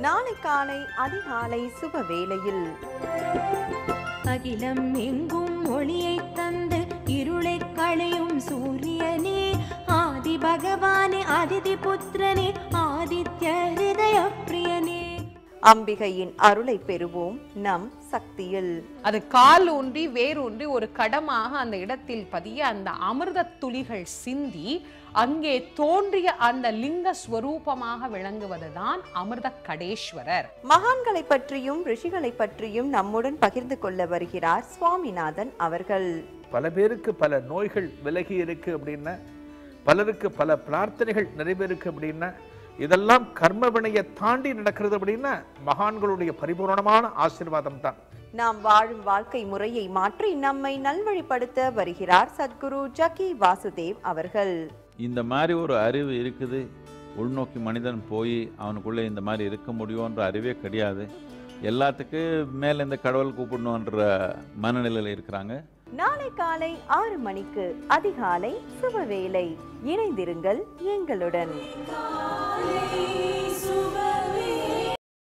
நாளை காலை அதிகாலை சுப வேளையில் அகிலம் எங்கும் ஒளியைத் தந்து இருளைக் களையும் சூரியனே ஆதி பகவானே அதிதி புத்திரனே ஆதித்ய ஹிருதய பிரியனே அம்பிகையின் அருளை பெறுவோம் நம் சக்தியில் அது கால் ஊன்றி வேரூன்றி ஒரு கடமாக அந்த இடத்தில் பதிய அந்த அமிர்த துளிகள் சிந்தி அங்கே தோன்றிய அந்த லிங்க ஸ்வரூபமாக விளங்குவதுதான் அமிர்த கடேஸ்வரர் மகான்களை பற்றியும் ரிஷிகளை பற்றியும் நம்முடன் பகிர்ந்து கொள்ள வருகிறார் சுவாமிநாதன் அவர்கள் பல பேருக்கு பல நோய்கள் விலகி இருக்கு அப்படின்னா பலருக்கு பல பிரார்த்தனைகள் நிறைவேறுக்கு அப்படின்னா இதெல்லாம் கர்ம வினையை தாண்டி நடக்கிறது அப்படின்னா மகான்களுடைய பரிபூரணமான ஆசீர்வாதம் தான் நாம் வாழும் வாழ்க்கை முறையை மாற்றி நம்மை நல்வழிப்படுத்த வருகிறார் சத்குரு ஜக்கி வாசுதேவ் அவர்கள் இந்த மாதிரி ஒரு அறிவு இருக்குது உள்நோக்கி மனிதன் போய் அவனுக்குள்ளே இந்த மாதிரி இருக்க முடியுன்ற அறிவே கிடையாது எல்லாத்துக்கும் மேலே இந்த கடவுள் கூப்பிடணுன்ற மனநிலையில் இருக்கிறாங்க நாளை காலை ஆறு மணிக்கு அதிகாலை சுபவேளை இணைந்திருங்கள் எங்களுடன் சுபவே